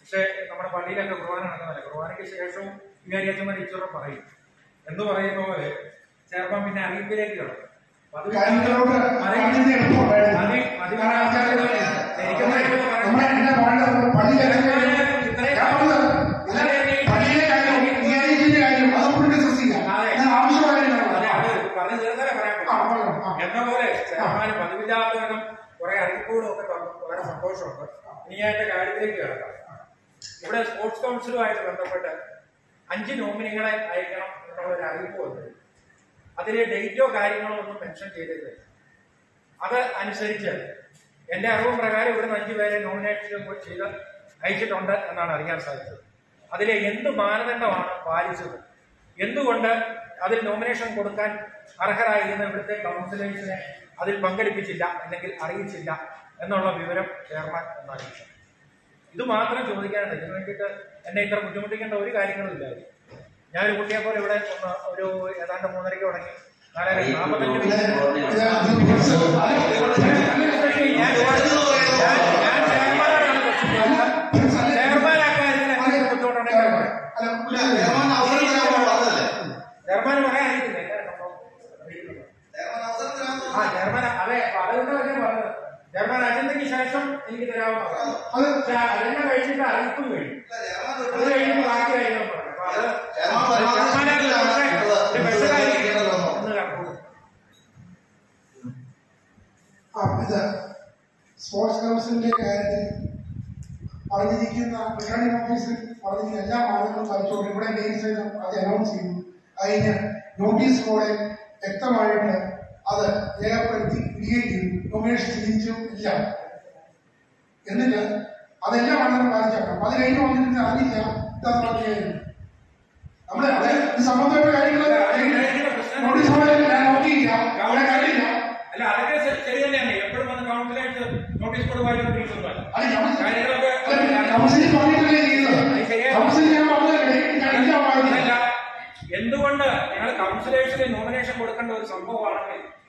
പക്ഷെ നമ്മുടെ പള്ളിയിലൊക്കെ കുർബാന നടക്കുന്നില്ല കുർബാനയ്ക്ക് ശേഷവും വികാരിയച്ഛന്മാർ ഈശ്വരം പറയും എന്ന് പറയുന്ന പോലെ ചെറുപ്പം പിന്നെ അറിയിപ്പിലേക്ക് കിടക്കും അപ്പൊ അത് കാര്യങ്ങളോട് മതി- പറയുന്നത് എളുപ്പമായിരുന്നു. മതി- മതി- കാരണം ആചാര്യങ്ങൾ ശരിക്കും നമ്മുടെ എന്താ പറയേണ്ടത് പള്ളിയിലെ ഞാൻ പറഞ്ഞത് അല്ല, പള്ളിയിലെ കാര്യം വികാരിയച്ഛന്റെ കാര്യം അതൊന്നും ഡിസ്കസ് ചെയ്യാം അതെ. ഞാൻ ആവശ്യമായ അതെ, കാര്യങ്ങളാണ്. അത് പറഞ്ഞു തീർന്നാലേ പറയാൻ ആ, പറ്റൂ. പറഞ്ഞോ, ആ. എന്ന പോലെ ചെയർമാന് പതിവില്ലാത്ത വിധം കുറെ അറിയിപ്പുകളും ഒക്കെ തന്നു വളരെ സന്തോഷമുണ്ട് ഇനി ഞാൻ എന്റെ കാര്യത്തിലേക്ക് കിടക്കാം ഇവിടെ സ്പോർട്സ് കൗൺസിലുമായിട്ട് ബന്ധപ്പെട്ട് അഞ്ച് നോമിനികളെ അയക്കണം എന്നുള്ള ഒരു അറിയിപ്പ് വന്നു അതിൽ ഡേറ്റോ കാര്യങ്ങളോ ഒന്നും മെൻഷൻ ചെയ്തിട്ടില്ല അത് അനുസരിച്ച് എന്റെ അറിവ് പ്രകാരം ഇവിടുന്ന് അഞ്ചു പേരെ നോമിനേഷൻ ചെയ്ത് അയച്ചിട്ടുണ്ട് എന്നാണ് അറിയാൻ സാധിച്ചത് അതിലെ എന്ത് മാനദണ്ഡമാണ് പാലിച്ചത് എന്തുകൊണ്ട് അതിൽ നോമിനേഷൻ കൊടുക്കാൻ അർഹരായിരുന്ന ഇവിടുത്തെ കൗൺസിലേഴ്സിനെ അതിൽ പങ്കെടുപ്പിച്ചില്ല അല്ലെങ്കിൽ അറിയിച്ചില്ല എന്നുള്ള വിവരം ചെയർമാൻ ഒന്ന് അറിയിച്ചു ഇത് മാത്രം ചോദിക്കാനുണ്ട് ഇതിനു വേണ്ടിയിട്ട് എന്നെ ഇത്ര ബുദ്ധിമുട്ടിക്കേണ്ട ഒരു കാര്യങ്ങളും ഇല്ലായിരുന്നു ഞാനൊരു കുട്ടിയെ പോലെ ഇവിടെ ഒന്ന് ഒരു ഏതാണ്ട് മൂന്നരയ്ക്ക് തുടങ്ങി നാലര നാൽപ്പത്തഞ്ച് ഇത് മിനിറ്റ് ഇത് അത് ഡിസ്കസ് ഞാൻ ഞാൻ ഞാൻ ചെയർമാനാണ് പ്രശ്നം ചെയർമാൻ അക്കാര്യത്തിൽ ബുദ്ധിമുട്ടുണ്ടെങ്കിൽ പറയാം അല്ല, ചെയർമാൻ അവസരം തരാമെന്ന് പറഞ്ഞതല്ലേ? ചെയർമാൻ പറയാൻ അറിയില്ല എന്താ സംഭവം? അറിയില്ല. ചെയർമാൻ അവസരം തരാമെന്ന് ആ ചെയർമാൻ അതെ അപ്പൊ അതുകൊണ്ടാണ് ഞാൻ പറഞ്ഞത് ചെയർമാൻ അജണ്ടയ്ക്ക് ശേഷം എനിക്ക് തരാവുന്ന അത് പക്ഷെ അജണ്ട കഴിച്ചിട്ട് അറിയിപ്പും കഴിഞ്ഞു പറഞ്ഞില്ല. ചെയർമാൻ അത് കഴിയുമ്പോൾ ബാക്കി കാര്യങ്ങൾ പറയാം അപ്പൊ അത് ചെയർമാൻ അത് ചെയർമാനായിട്ടുള്ള പക്ഷേ ഒരു ബെസ്റ്റായിരിക്കും ഇരിക്കണമല്ലോ. എന്ന് കണ്ടു ആ ഇത് സ്പോർട്സ് കൗൺസിലിന്റെ കാര്യത്തിൽ പറഞ്ഞിരിക്കുന്ന റിട്ടേണിംഗ് ഓഫീസിൽ പറഞ്ഞിരിക്കുന്ന എല്ലാ മാനദണ്ഡങ്ങളും പാലിച്ചുകൊണ്ട് ഇവിടെ ഗെയിംസ് അത് അനൗൺസ് ചെയ്തു അതിന് നോട്ടീസ് ബോർഡ് വ്യക്തമായിട്ട് അത് രേഖപ്പെടുത്തി വിടുകയും ചെയ്തു നോമിനേഷൻ തിരിച്ചും ഇല്ല എന്നിട്ട് അതെല്ലാം മാനദണ്ഡം പാലിച്ചാക്കണം അപ്പൊ അത് കഴിഞ്ഞ് വന്നിട്ട് അറിഞ്ഞില്ല ഇതാ പറഞ്ഞായിരുന്നു നമ്മള് അത് ഇത് സംബന്ധമായ കാര്യങ്ങൾ നോട്ടീസ് ബോർഡിൽ ഞാൻ നോക്കിയില്ല അവിടെ കണ്ടില്ല അല്ല അതൊക്കെ ശരി ശരി തന്നെയാണ് എപ്പോഴും വന്ന് കൗൺസിലായിട്ട് നോട്ടീസ് ബോർഡ് വായിക്കൊണ്ടിരിക്കുന്നതല്ല അത് കൗൺസിൽ കാര്യങ്ങളൊക്കെ കൗൺസിലിൽ പറഞ്ഞിട്ടല്ലേ ചെയ്തത് അത് ശരിയാണ്. കൗൺസിൽ ഞാൻ പറഞ്ഞതല്ലേ ഞാൻ ഇല്ല അതല്ല, പറഞ്ഞില്ല എന്തുകൊണ്ട് ഞങ്ങൾ കൗൺസിലേഴ്സിന് നോമിനേഷൻ കൊടുക്കേണ്ട ഒരു സംഭവമാണെങ്കിൽ